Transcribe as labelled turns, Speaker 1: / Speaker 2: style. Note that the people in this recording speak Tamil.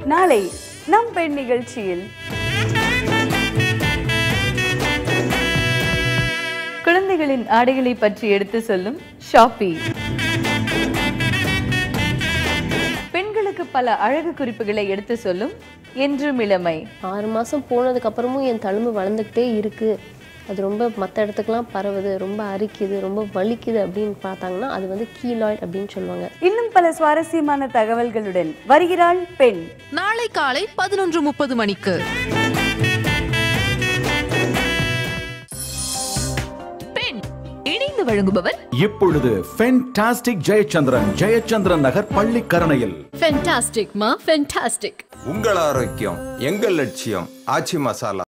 Speaker 1: நாளை நம் பெண் நிகழ்ச்சியில் குழந்தைகளின் ஆடைகளை பற்றி எடுத்து சொல்லும் ஷாப்பி பெண்களுக்கு பல அழகு குறிப்புகளை எடுத்து சொல்லும் என்றும் இளமை
Speaker 2: ஆறு மாதம் போனதுக்கு அப்புறமும் என் தழும்பு வளர்ந்துக்கிட்டே இருக்கு அது ரொம்ப மற்ற இடத்துக்குலாம் பரவுது ரொம்ப அரிக்குது ரொம்ப வலிக்குது அப்படின்னு பார்த்தாங்கன்னா அது வந்து கீலாய்ட் அப்படின்னு சொல்லுவாங்க
Speaker 1: இன்னும் பல சுவாரஸ்யமான தகவல்களுடன் வருகிறாள் பெண்
Speaker 3: நாளை காலை பதினொன்று முப்பது மணிக்கு பெண் இணைந்து வழங்குபவர்
Speaker 4: இப்பொழுது ஃபென்டாஸ்டிக் ஜெயச்சந்திரன் ஜெயச்சந்திரன் நகர் பள்ளிக்கரணையில்
Speaker 2: ஃபென்டாஸ்டிக் மா ஃபென்டாஸ்டிக்
Speaker 5: உங்கள் ஆரோக்கியம் எங்கள் லட்சியம் ஆச்சி மசாலா